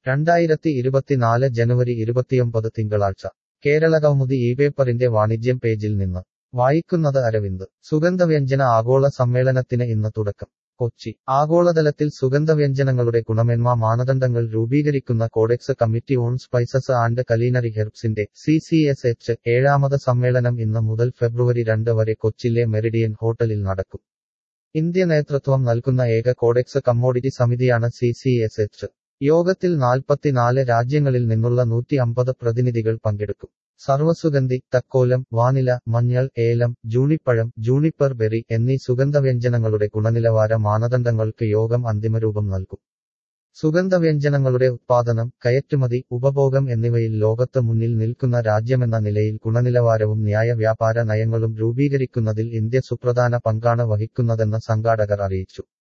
രണ്ടായിരത്തി ഇരുപത്തിനാല് ജനുവരി ഇരുപത്തിയൊമ്പത് തിങ്കളാഴ്ച കേരളകൗമുദി ഈ പേപ്പറിന്റെ വാണിജ്യം പേജിൽ നിന്ന് വായിക്കുന്നത് അരവിന്ദ് സുഗന്ധവ്യഞ്ജന ആഗോള സമ്മേളനത്തിന് ഇന്ന് തുടക്കം കൊച്ചി ആഗോളതലത്തിൽ സുഗന്ധവ്യഞ്ജനങ്ങളുടെ ഗുണമേന്മ മാനദണ്ഡങ്ങൾ രൂപീകരിക്കുന്ന codex committee on spices and culinary ഹെർബ്സിന്റെ സി സി എസ് എച്ച് ഏഴാമത് സമ്മേളനം ഇന്ന് മുതൽ ഫെബ്രുവരി രണ്ട് വരെ കൊച്ചിയിലെ മെറിഡിയൻ ഹോട്ടലിൽ നടക്കും ഇന്ത്യ നേതൃത്വം നൽകുന്ന ഏക കോഡെക്സ് കമ്മോഡിറ്റി സമിതിയാണ് സി സി എസ് എച്ച് യോഗത്തിൽ നാൽപ്പത്തിനാല് രാജ്യങ്ങളിൽ നിന്നുള്ള നൂറ്റി അമ്പത് പ്രതിനിധികൾ പങ്കെടുക്കും സർവസുഗന്ധി തക്കോലം വാനില മഞ്ഞൾ ഏലം ജൂണിപ്പഴം ജൂണിപ്പർ ബെറി എന്നീ സുഗന്ധവ്യഞ്ജനങ്ങളുടെ ഗുണനിലവാര മാനദണ്ഡങ്ങൾക്ക് യോഗം അന്തിമരൂപം നൽകും സുഗന്ധവ്യഞ്ജനങ്ങളുടെ ഉത്പാദനം കയറ്റുമതി ഉപഭോഗം എന്നിവയിൽ ലോകത്ത് മുന്നിൽ നിൽക്കുന്ന രാജ്യമെന്ന നിലയിൽ ഗുണനിലവാരവും ന്യായ വ്യാപാര നയങ്ങളും രൂപീകരിക്കുന്നതിൽ ഇന്ത്യ സുപ്രധാന പങ്കാണ് വഹിക്കുന്നതെന്ന് സംഘാടകർ അറിയിച്ചു